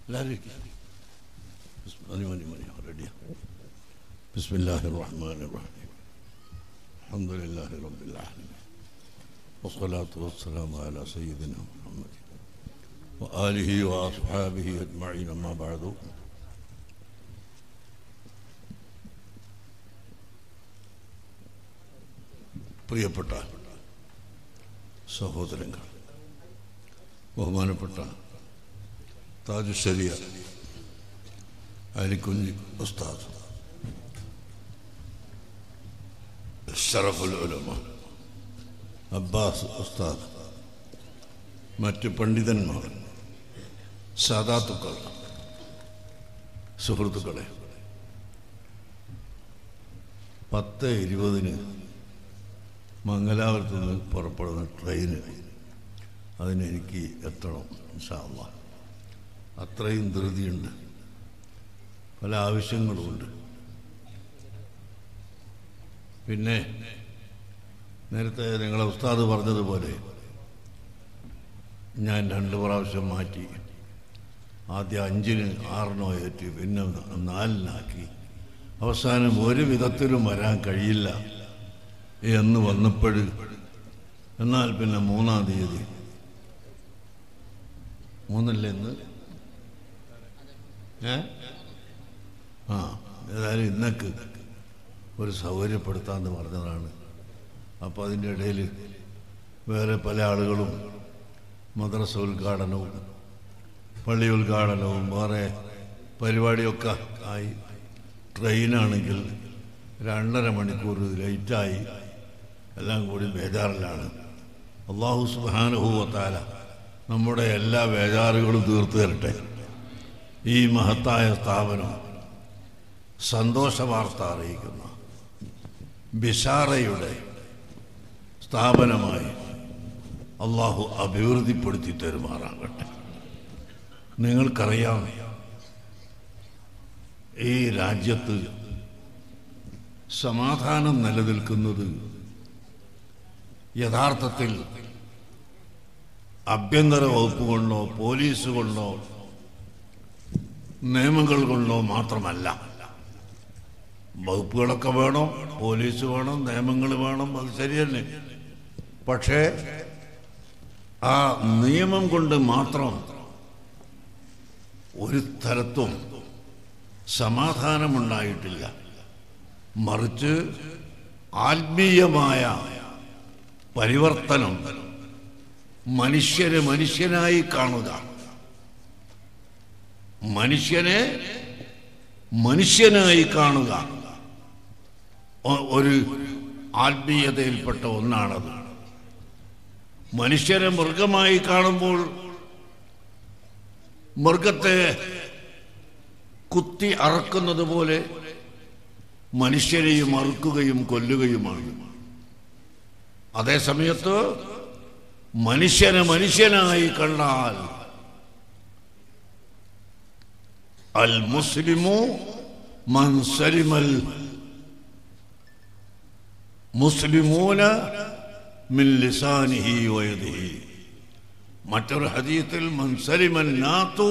എല്ലാവരും ഇരിക്ക്. ബിസ്- മതി മതി മതി റെഡിയാ ബിസ്മില്ലാഹി റഹ്മാൻ റഹീം അൽഹംദുലില്ലാഹി റബ്ബിൽ ആലമീൻ വസ്സലാത്തു വസ്സലാമു അലാ സയ്യിദിന മുഹമ്മദ് وآله وأصحابه أجمعين أما بعد പ്രിയപ്പെട്ട സഹോദരങ്ങൾ ബഹുമാനപ്പെട്ട താജുശരിയ അലിക്കുഞ്ഞ് ഉസ്താദ് ഷറഫുൽ ഉലമ അബ്ബാസ് ഉസ്താദ് മറ്റ് പണ്ഡിതന്മാർ സാദാത്തുക്കൾ സുഹൃത്തുക്കളെ പത്ത് ഇരുപതിന് മംഗലാപുരത്ത് നിന്ന് പുറപ്പെടുന്ന ട്രെയിന് അതിനെനിക്ക് എത്തണം ഇൻഷാല്ല അത്രയും ധൃതിയുണ്ട് പല ആവശ്യങ്ങളുമുണ്ട് പിന്നെ നേരത്തെ നിങ്ങളെ ഉസ്താദ് പറഞ്ഞതുപോലെ ഞാൻ രണ്ട് പ്രാവശ്യം മാറ്റി ആദ്യം അഞ്ചിന് ആറിനോ ഏറ്റി പിന്നെ നാലിനാക്കി അവസാനം ഒരു വിധത്തിലും വരാൻ കഴിയില്ല എന്ന് വന്നപ്പോൾ എന്നാൽ പിന്നെ മൂന്നാം തീയതി മൂന്നല്ലേ ഇന്ന് ഏ ആ ഏതായാലും ഇന്നക്ക് ഒരു സൗകര്യപ്പെടുത്താമെന്ന് പറഞ്ഞതാണ് അപ്പോൾ അതിൻ്റെ ഇടയിൽ വേറെ പല ആളുകളും മദ്രസ ഉദ്ഘാടനവും പള്ളി ഉദ്ഘാടനവും വേറെ പരിപാടിയൊക്കെ ആയി ട്രെയിനാണെങ്കിൽ രണ്ടര മണിക്കൂർ ലേറ്റായി എല്ലാം കൂടി ബേജാറിലാണ് അള്ളാഹു സുബാനുഭൂവത്താല നമ്മുടെ എല്ലാ ബേജാറുകളും തീർത്തു തരട്ടെ ഈ മഹത്തായ സ്ഥാപനം സന്തോഷ വാർത്ത അറിയിക്കുന്ന ബിഷാറയുടെ സ്ഥാപനമായി അള്ളാഹു അഭിവൃദ്ധിപ്പെടുത്തി തരുമാറാകട്ടെ നിങ്ങൾക്കറിയാം ഈ രാജ്യത്ത് സമാധാനം നിലനിൽക്കുന്നത് യഥാർത്ഥത്തിൽ ആഭ്യന്തര വകുപ്പ് കൊണ്ടോ പോലീസ് കൊണ്ടോ നിയമങ്ങൾ കൊണ്ടോ മാത്രമല്ല വകുപ്പുകളൊക്കെ വേണം പോലീസ് വേണം നിയമങ്ങൾ വേണം അത് ശരി തന്നെ പക്ഷേ ആ നിയമം കൊണ്ട് മാത്രം ഒരു തരത്തും സമാധാനമുണ്ടായിട്ടില്ല മറിച്ച് ആത്മീയമായ പരിവർത്തനം മനുഷ്യരെ മനുഷ്യനായി കാണുക മനുഷ്യനെ മനുഷ്യനായി കാണുക ഒ- ഒരു ആത്മീയതയിൽപ്പെട്ട ഒന്നാണത് മനുഷ്യരെ മൃഗമായി കാണുമ്പോൾ മൃഗത്തെ കുത്തി അറക്കുന്നത് പോലെ മനുഷ്യരെയും അറുക്കുകയും കൊല്ലുകയുമാണ് അതേ സമയത്ത് മനുഷ്യനെ മനുഷ്യനായി കണ്ടാൽ അൽ മുസ്ലിമു മൻ സലിമൽ മുസ്ലിമൂന മിൻ ലിസാനിഹി വയദിഹി മറ്റൊരു ഹദീത്തിൽ മൻ സലിമൻ നാത്തു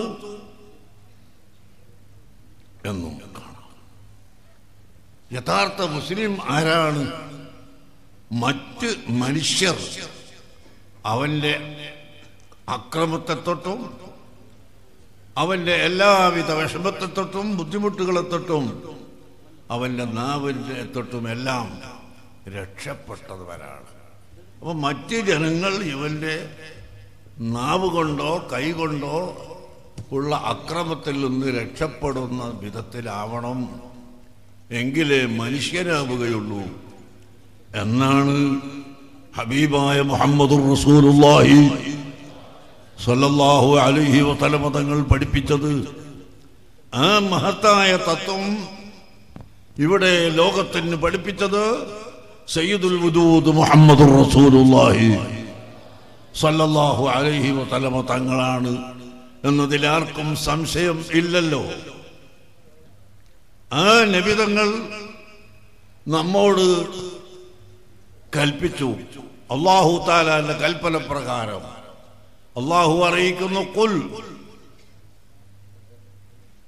എന്നും കാണാം യഥാർത്ഥ മുസ്ലിം ആരാണ് മറ്റ് മനുഷ്യർ അവന്റെ അക്രമത്തെ തൊട്ടും അവന്റെ എല്ലാവിധ വിഷമത്തെ തൊട്ടും ബുദ്ധിമുട്ടുകളെ തൊട്ടും അവന്റെ നാവിന്റെ തൊട്ടും എല്ലാം രക്ഷപ്പെട്ടവരാണ് അപ്പൊ മറ്റ് ജനങ്ങൾ ഇവന്റെ നാവ് കൊണ്ടോ കൈ കൊണ്ടോ ഉള്ള അക്രമത്തിൽ നിന്ന് രക്ഷപ്പെടുന്ന വിധത്തിലാവണം എങ്കിലേ മനുഷ്യനാവുകയുള്ളൂ എന്നാണ് ഹബീബായ മുഹമ്മദ് റസൂലുള്ളാഹി സല്ലല്ലാഹു അലൈഹി വസല്ലമ തങ്ങൾ പഠിപ്പിച്ചത് ആ മഹത്തായ തത്വം ഇവിടെ ലോകത്തിന് പഠിപ്പിച്ചത് സയ്യിദുൽ വദൂദ് മുഹമ്മദ് റസൂലുള്ളാഹി സല്ലല്ലാഹു അലൈഹി വസല്ലമ തങ്ങളാണ് എന്നതിൽ ആർക്കും സംശയം ഇല്ലല്ലോ ആ നബിതങ്ങൾ നമ്മോട് കൽപ്പിച്ചു അള്ളാഹു താലാന്റെ കൽപ്പന പ്രകാരം അള്ളാഹു അറിയിക്കുന്നു കുൽ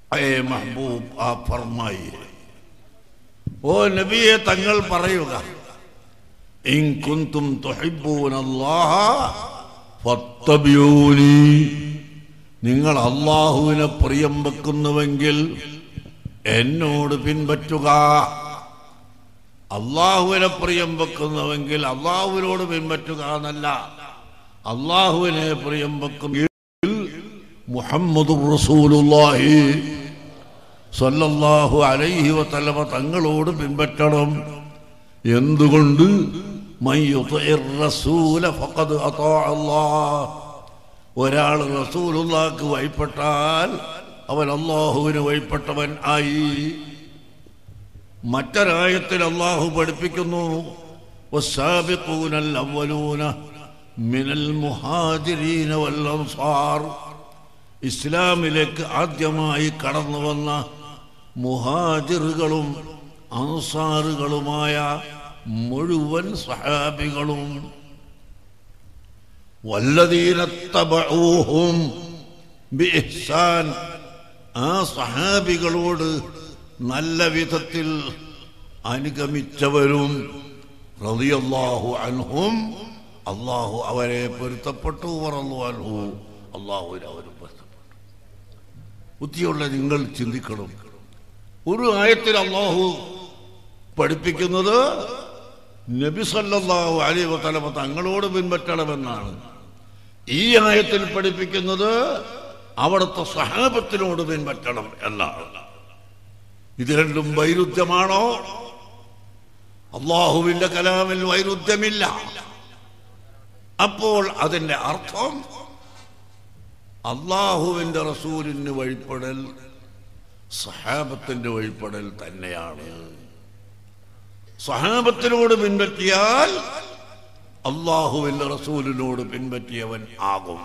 ഏ മഹബൂബ് ആ ഫർമായി ഓ നബിയെ തങ്ങൾ പറയുക ഇൻ കുന്തും തുഹിബ്ബൂനല്ലാഹ ഫത്തബിയൂനി നിങ്ങൾ അള്ളാഹുവിനെ പ്രിയം വെക്കുന്നുവെങ്കിൽ എന്നോട് പിൻപറ്റുക അള്ളാഹുവിനെ പ്രിയം വെക്കുന്നുവെങ്കിൽ അള്ളാഹുവിനോട് പിൻപറ്റുക എന്നല്ല അള്ളാഹുവിനെ പ്രിയം വെക്കുമെങ്കിൽ മുഹമ്മദ് റസൂലുള്ളാഹി സല്ലല്ലാഹു അലൈഹി വസല്ലമ തങ്ങളോട് പിൻപറ്റണം എന്തുകൊണ്ട് മൻ യുതിഇർ റസൂല ഫഖദ് അതാഅ അല്ലാഹ് ഒരാൾ റസൂലുള്ളാഹിക്ക് വഴിപ്പെട്ടാൽ അവൻ അള്ളാഹുവിന് വഴിപ്പെട്ടവൻ ആയി മറ്റൊരായത്തിൽ അള്ളാഹു പഠിപ്പിക്കുന്നു والسابقون الأولون من المهاجرين والأنصار ഇസ്ലാമിലേക്ക് ആദ്യമായി കടന്നു വന്ന മുഹാജിറുകളും അൻസാറുകളുമായ മുഴുവൻ സഹാബികളും വല്ലതീനത്തബഊഹും ബിഇഹ്സാൻ ആ സഹാബികളോട് നല്ല വിധത്തിൽ അനുഗമിച്ചവരും റളിയല്ലാഹു അൻഹും അള്ളാഹു അവരെ പൊരുത്തപ്പെട്ടു പറഞ്ഞു അൻഹു അള്ളാഹുവിനെ അവരും പൊരുത്തപ്പെട്ടു ബുദ്ധിയുള്ള നിങ്ങൾ ചിന്തിക്കണം ഒരു ആയത്തിൽ അള്ളാഹു പഠിപ്പിക്കുന്നത് നബി സല്ലല്ലാഹു അലൈഹി വസല്ലമ തങ്ങളോട് പിൻപറ്റണമെന്നാണ് ഈ ആയത്തിൽ പഠിപ്പിക്കുന്നത് അവിടുത്തെ സഹാബത്തിനോട് പിൻപറ്റണം എന്നാണ് ഇത് രണ്ടും വൈരുദ്ധ്യമാണോ അള്ളാഹുവിന്റെ കലാമിൽ വൈരുദ്ധ്യമില്ല അപ്പോൾ അതിന്റെ അർത്ഥം അള്ളാഹുവിന്റെ റസൂലിന് വഴിപ്പെടൽ സഹാബത്തിന്റെ വഴിപ്പെടൽ തന്നെയാണ് സഹാബത്തിനോട് പിൻപറ്റിയാൽ അള്ളാഹുവിന്റെ റസൂലിനോട് പിൻപറ്റിയവൻ ആകും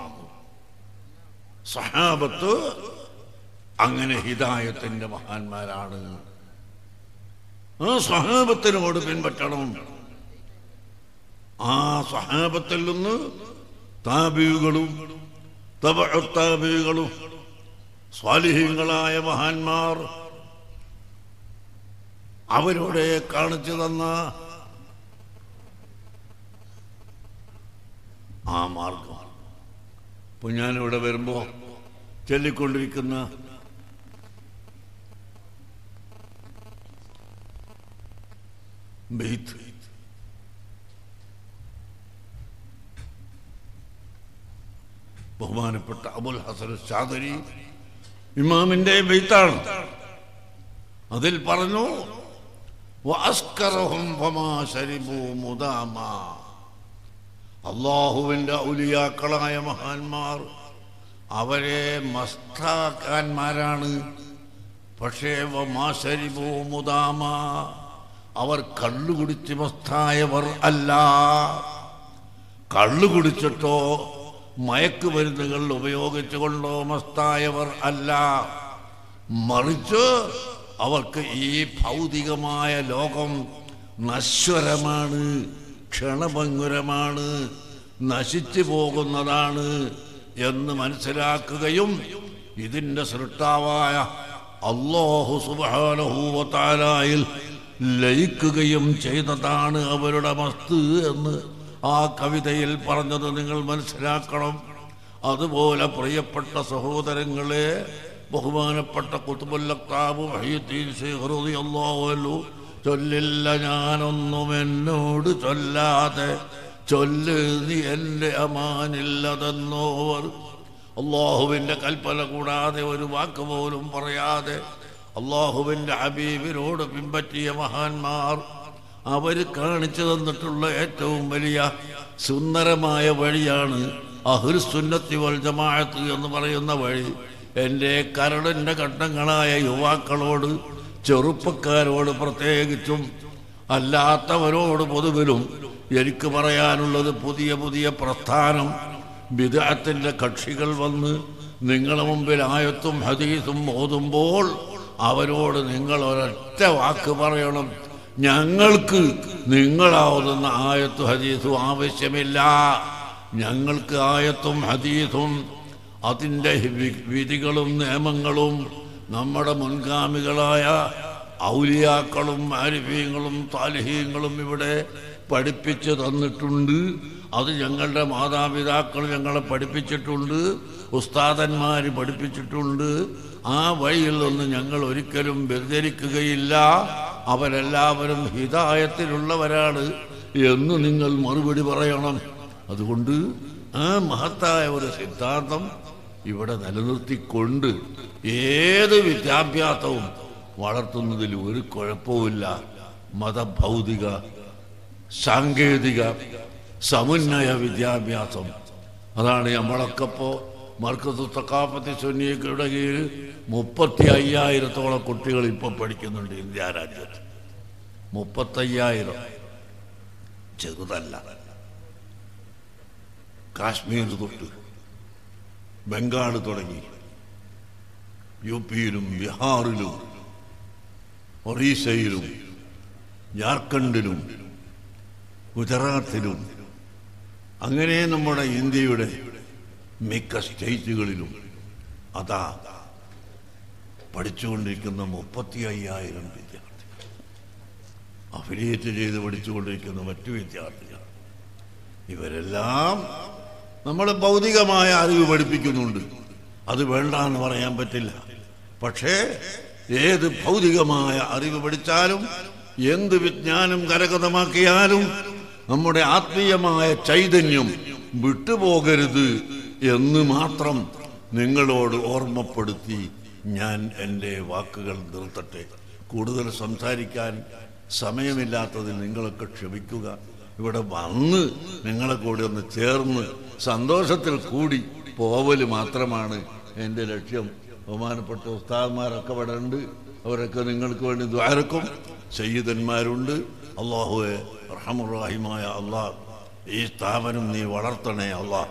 സഹാബത്ത് അങ്ങനെ ഹിദായത്തിന്റെ മഹാന്മാരാണ് ആ സഹാബത്തിനോട് പിൻപറ്റണം ആ സഹാബത്തിൽ നിന്ന് താബിയുകളും തബഅത്താബികളും സ്വാലിഹ്യങ്ങളായ മഹാന്മാർ അവരോടെ കാണിച്ചു തന്ന ആ മാർഗം ഇപ്പൊ ഞാനിവിടെ വരുമ്പോ ചൊല്ലിക്കൊണ്ടിരിക്കുന്ന ബെയ്ത്ത് ബഹുമാനപ്പെട്ട അബുൽ ഹസൻ ചാദരി ഇമാമിന്റെ ബെയ്ത്താണ് അതിൽ പറഞ്ഞു വഅസ്കറഹും ഫമാ ശരിബു മുദാമ അള്ളാഹുവിന്റെ ഔലിയാക്കളായ മഹാന്മാർ അവരെ മസ്താക്കാന്മാരാണ് പക്ഷേ വമാ ശരിബു മുദാമ അവർ കള്ളു കുടിച്ച് മസ്തായവർ അല്ല കള്ളു കുടിച്ചിട്ടോ മയക്കുമരുന്നുകൾ ഉപയോഗിച്ചുകൊണ്ടോ മസ്തായവർ അല്ല മറിച്ച് അവർക്ക് ഈ ഭൗതികമായ ലോകം നശ്വരമാണ് ക്ഷണഭംഗുരമാണ് നശിച്ചു പോകുന്നതാണ് എന്ന് മനസ്സിലാക്കുകയും ഇതിൻ്റെ സൃഷ്ടാവായ അള്ളാഹു സുബാനഹൂവത്താലായിൽ ലയിക്കുകയും ചെയ്തതാണ് അവരുടെ മസ്ത് എന്ന് ആ കവിതയിൽ പറഞ്ഞത് നിങ്ങൾ മനസ്സിലാക്കണം അതുപോലെ പ്രിയപ്പെട്ട സഹോദരങ്ങളെ ബഹുമാനപ്പെട്ട കുത്തുബുല്ലക്താബ് അള്ളാഹുവല്ലു ചൊല്ലില്ല ഞാനൊന്നും എന്നോട് ചൊല്ലാതെ ചൊല്ല് നീ എൻ്റെ അമാനില്ലതെന്നോവർ അള്ളാഹുവിൻ്റെ കൽപ്പന കൂടാതെ ഒരു വാക്ക് പോലും പറയാതെ അള്ളാഹുവിൻ്റെ ഹബീബിനോട് പിൻപറ്റിയ മഹാന്മാർ അവർ കാണിച്ചു തന്നിട്ടുള്ള ഏറ്റവും വലിയ സുന്ദരമായ വഴിയാണ് അഹുർസുന്നത്തി വൽ ജമാഅത്ത് എന്ന് പറയുന്ന വഴി എൻ്റെ കരടിൻ്റെ ഘട്ടങ്ങളായ യുവാക്കളോട് ചെറുപ്പക്കാരോട് പ്രത്യേകിച്ചും അല്ലാത്തവരോട് പൊതുവിലും എനിക്ക് പറയാനുള്ളത് പുതിയ പുതിയ പ്രസ്ഥാനം വിദഗ്ധത്തിൻ്റെ കക്ഷികൾ വന്ന് നിങ്ങളുടെ മുമ്പിൽ ആയത്തും ഹദീസും ഓതുമ്പോൾ അവരോട് നിങ്ങൾ ഒരൊറ്റ വാക്ക് പറയണം ഞങ്ങൾക്ക് നിങ്ങളാവുന്ന ആയത്തും ഹദീസും ആവശ്യമില്ല ഞങ്ങൾക്ക് ആയത്തും ഹദീസും അതിൻ്റെ വി- വിധികളും നിയമങ്ങളും നമ്മുടെ മുൻഗാമികളായ ഔലിയാക്കളും ആരിഫീങ്ങളും താലിഹീങ്ങളും ഇവിടെ പഠിപ്പിച്ചു തന്നിട്ടുണ്ട് അത് ഞങ്ങളുടെ മാതാപിതാക്കൾ ഞങ്ങളെ പഠിപ്പിച്ചിട്ടുണ്ട് ഉസ്താദന്മാർ പഠിപ്പിച്ചിട്ടുണ്ട് ആ വഴിയിൽ നിന്ന് ഞങ്ങൾ ഒരിക്കലും വ്യതിരിക്കുകയില്ല അവരെല്ലാവരും ഹിതായത്തിലുള്ളവരാണ് എന്ന് നിങ്ങൾ മറുപടി പറയണം അതുകൊണ്ട് ആ മഹത്തായ ഒരു സിദ്ധാന്തം ഇവിടെ നിലനിർത്തിക്കൊണ്ട് ഏത് വിദ്യാഭ്യാസവും വളർത്തുന്നതിൽ ഒരു കുഴപ്പവുമില്ല മതഭൗതിക സാങ്കേതിക സമുന്നയ വിദ്യാഭ്യാസം അതാണ് നമ്മളൊക്കെ ഇപ്പോൾ മർക്കത്ത് തക്കാപ്പത്തി സുന്നിയക്കയുടെ കീഴിൽ മുപ്പത്തി അയ്യായിരത്തോളം കുട്ടികൾ ഇപ്പോൾ പഠിക്കുന്നുണ്ട് ഇന്ത്യ രാജ്യത്ത് മുപ്പത്തയ്യായിരം ചെറുതല്ല കാശ്മീർ തൊട്ട് ബംഗാൾ തുടങ്ങി യു പിയിലും ബീഹാറിലും ഒറീസയിലും ജാർഖണ്ഡിലും ഗുജറാത്തിലും അങ്ങനെ നമ്മുടെ ഇന്ത്യയുടെ മിക്ക സ്റ്റേറ്റുകളിലും അതാ പഠിച്ചുകൊണ്ടിരിക്കുന്ന മുപ്പത്തി അയ്യായിരം വിദ്യാർത്ഥികൾ അഫിലിയേറ്റ് ചെയ്ത് പഠിച്ചുകൊണ്ടിരിക്കുന്ന മറ്റു വിദ്യാർത്ഥികൾ ഇവരെല്ലാം നമ്മൾ ഭൗതികമായ അറിവ് പഠിപ്പിക്കുന്നുണ്ട് അത് വേണ്ട എന്ന് പറയാൻ പറ്റില്ല പക്ഷേ ഏത് ഭൗതികമായ അറിവ് പഠിച്ചാലും എന്ത് വിജ്ഞാനം കരകതമാക്കിയാലും നമ്മുടെ ആത്മീയമായ ചൈതന്യം വിട്ടുപോകരുത് എന്ന് മാത്രം നിങ്ങളോട് ഓർമ്മപ്പെടുത്തി ഞാൻ എൻ്റെ വാക്കുകൾ നിർത്തട്ടെ കൂടുതൽ സംസാരിക്കാൻ സമയമില്ലാത്തതിൽ നിങ്ങളൊക്കെ ക്ഷമിക്കുക ഇവിടെ വന്ന് നിങ്ങളെ കൂടി ഒന്ന് ചേർന്ന് സന്തോഷത്തിൽ കൂടി പോവല് മാത്രമാണ് എൻ്റെ ലക്ഷ്യം ബഹുമാനപ്പെട്ട ഉസ്താദ്മാരൊക്കെ ഇവിടെ ഉണ്ട് അവരൊക്കെ നിങ്ങൾക്ക് വേണ്ടി ദ്വാരക്കും സയ്യിദന്മാരുണ്ട് അള്ളാഹുവെ റഹമുറാഹിമായ അള്ളാഹ് ഈ സ്ഥാപനം നീ വളർത്തണേ അള്ളാഹ്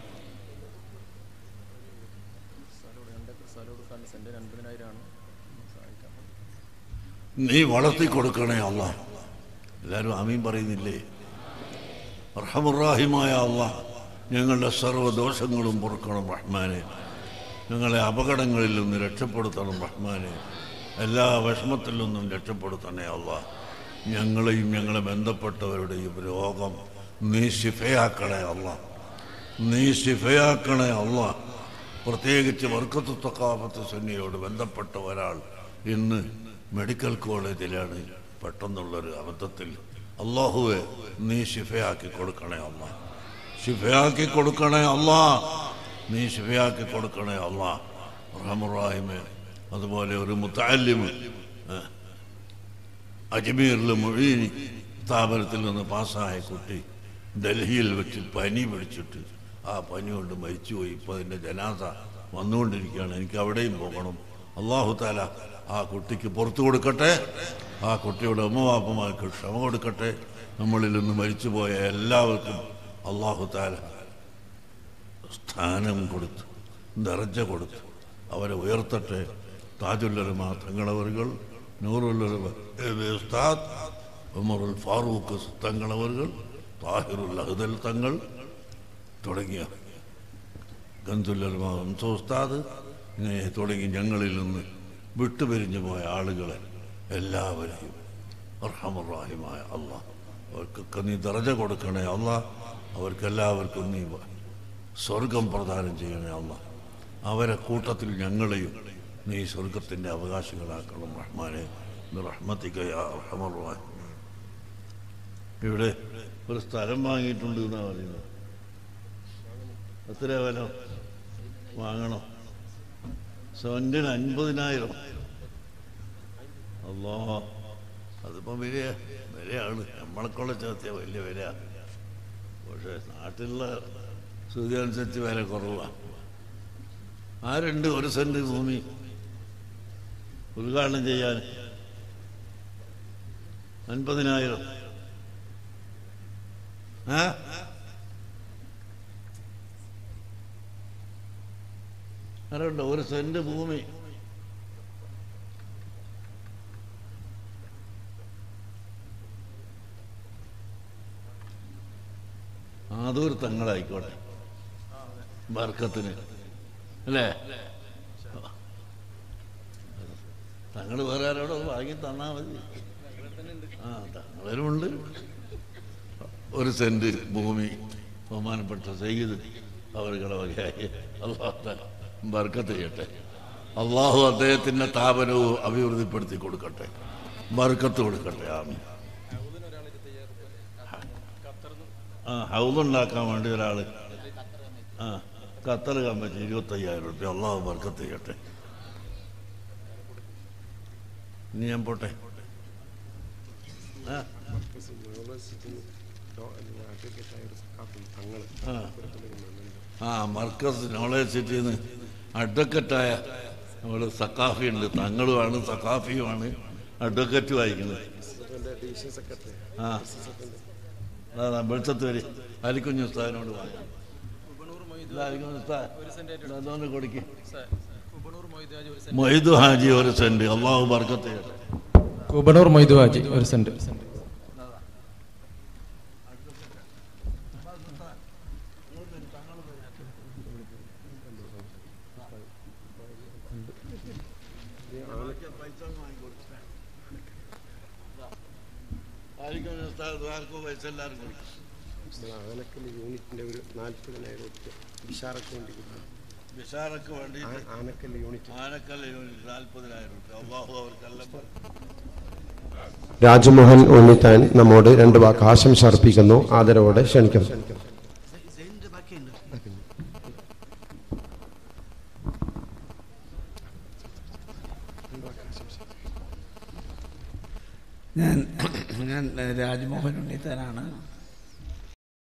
നീ വളർത്തി കൊടുക്കണേ അല്ല എല്ലാവരും അമീൻ പറയുന്നില്ലേ റഹമുറാഹിമായ അല്ല ഞങ്ങളുടെ സർവ്വദോഷങ്ങളും പൊറുക്കണം റഹ്മാനെ ഞങ്ങളെ അപകടങ്ങളിൽ നിന്ന് രക്ഷപ്പെടുത്തണം റഹ്മാനെ എല്ലാ വിഷമത്തിൽ നിന്നും രക്ഷപ്പെടുത്തണേ അല്ല ഞങ്ങളെയും ഞങ്ങളെ ബന്ധപ്പെട്ടവരുടെയും രോഗം നീ ശിഫയാക്കണേ അല്ല നീ ശിഫയാക്കണേ അല്ല പ്രത്യേകിച്ച് വർക്കത്ത് തക്കാഫത്ത് സന്നിയോട് ബന്ധപ്പെട്ട ഒരാൾ ഇന്ന് മെഡിക്കൽ കോളേജിലാണ് പെട്ടെന്നുള്ളൊരു അബദ്ധത്തിൽ അള്ളാഹുവെ നീ ശിഫയാക്കി കൊടുക്കണേ അല്ല ശിഫയാക്കി കൊടുക്കണേ അല്ല നീ ശിഫയാക്കി കൊടുക്കണേ അല്ല റഹമുറാഹിമെ അതുപോലെ ഒരു മുത്താലിമ് അജ്മീറിൽ മൊഴീനി സ്ഥാപനത്തിൽ നിന്ന് പാസ്സായ കുട്ടി ഡൽഹിയിൽ വെച്ച് പനി പിടിച്ചിട്ട് ആ പനി കൊണ്ട് മരിച്ചുപോയി ഇപ്പോൾ അതിൻ്റെ ജനാസ വന്നുകൊണ്ടിരിക്കുകയാണ് എനിക്ക് അവിടെയും പോകണം അള്ളാഹു താല ആ കുട്ടിക്ക് പുറത്തു കൊടുക്കട്ടെ ആ കുട്ടിയുടെ അമ്മവാപ്പമാർക്ക് ക്ഷമ കൊടുക്കട്ടെ നമ്മളിൽ നിന്ന് മരിച്ചുപോയ എല്ലാവർക്കും അള്ളാഹു താല സ്ഥാനം കൊടുത്തു ദർജ കൊടുത്തു അവരെ ഉയർത്തട്ടെ താജുല്ലരമ തങ്ങളവറുകൾ നൂറുല്ലരമ ഉസ്താദ് ഉമറുൽ ഫാറൂഖ് തങ്ങളവറുകൾ താഹിറുൽ അഹ്ദൽ തങ്ങൾ തുടങ്ങിയ ഗന്ധുല്ലരമ ഉസ്താദ് ഇങ്ങനെ തുടങ്ങി ഞങ്ങളിൽ നിന്ന് വിട്ടുപിരിഞ്ഞു പോയ ആളുകളെ എല്ലാവരെയും അർഹമുറാഹിമായ അള്ളാഹ് അവർക്കൊക്കെ നീ ദർജ കൊടുക്കണേ അള്ളാഹ് അവർക്കെല്ലാവർക്കും നീ സ്വർഗം പ്രദാനം ചെയ്യണേ അള്ളാഹ് അവരെ കൂട്ടത്തിൽ ഞങ്ങളെയും നീ സ്വർഗത്തിൻ്റെ അവകാശികളാക്കണം റഹ്മാനെ റഹ്മത്തിക്കയാ റഹമുറാഹിം ഇവിടെ ഒരു സ്ഥലം വാങ്ങിയിട്ടുണ്ട് എന്നാ പറയുന്നത് എത്ര വില വാങ്ങണം സെവൻറ്റിന് അൻപതിനായിരം അല്ലോ അതിപ്പം വലിയ വിലയാണ് നമ്മളെക്കുള്ള ചേർത്തിയ വലിയ വില പക്ഷേ നാട്ടിലുള്ള സ്ഥിതി അനുസരിച്ച് വില കുറവാണ് ആരുണ്ട് ഒരു സെന്റ് ഭൂമി ഉദ്ഘാടനം ചെയ്യാൻ അൻപതിനായിരം ആ ആരുണ്ടോ ഒരു സെന്റ് ഭൂമി ആദൂർ തങ്ങളായിക്കോട്ടെ ബർക്കത്തിന് അല്ലേ തങ്ങൾ വേറെ ആരോടോ വാങ്ങി തന്നാൽ മതി ആ തങ്ങളിലുമുണ്ട് ഒരു സെന്റ് ഭൂമി ബഹുമാനപ്പെട്ട സയ്യിദ് അവരുടെ വകയായി അള്ളാഹു ബർക്കത്ത് ചെയ്യട്ടെ അള്ളാഹു അദ്ദേഹത്തിൻ്റെ സ്ഥാപനവും അഭിവൃദ്ധിപ്പെടുത്തി കൊടുക്കട്ടെ ബർക്കത്ത് കൊടുക്കട്ടെ ആമീൻ ആ ഹൗലുണ്ടാക്കാൻ വേണ്ടി ഒരാൾ ആ ഖത്തർ കമ്പനി ഇരുപത്തയ്യായിരം റുപ്യ അള്ളാഹു ബർക്കത്ത് ചെയ്യട്ടെ ഇനി ഞാൻ പോട്ടെ ആ ആ. ആ മർക്കസ് നോളേജ് സിറ്റിയിൽ നിന്ന് അഡ്വക്കറ്റായ നമ്മൾ സക്കാഫി ഉണ്ട് തങ്ങളുമാണ് സക്കാഫിയുമാണ് അഡ്വക്കറ്റ് വായിക്കുന്നത് ആ അതാ വെളിച്ചത്ത് വരി അലിക്കുഞ്ഞു ഉസ്താദിനോട് വാങ്ങാം ഇത് അലിക്കുഞ്ഞ് ഉസ്താദ് ഇത് അതൊന്ന് കൊടുക്ക് മൊയ്തു ഹാജി ഒരു സെന്റ് അള്ളാഹു ബർക്കത്ത് ചെയ്യട്ടെ കുബണൂർ മൊയ്തു ഹാജി ഒരു സെന്റ് അലിക്കുഞ്ഞ് ഉസ്താദ് ആർക്കും പൈസ എല്ലാവർക്കും കൊടുക്കും ആനക്കൽ യൂണിറ്റിന്റെ ഒരു നാൽപ്പതിനായിരം റുപ്യ വിശാറക്ക് വേണ്ടി കൊടുത്തു. വിശാറക്ക് വേണ്ടി ആ- ആനക്കൽ യൂണിറ്റ് ആനക്കല്ല യൂണിറ്റ് നാൽപ്പതിനായിരം റുപ്യ അള്ളാഹു അവർക്കെല്ലാം രാജ്മോഹൻ ഉണ്ണിത്താൻ നമ്മോട് രണ്ട് വാക്ക് ആശംസ അർപ്പിക്കുന്നു ആദരവോടെ ക്ഷണിക്കുന്നു ഞാൻ ഞാൻ രാജ്മോഹൻ ഉണ്ണിത്താനാണ്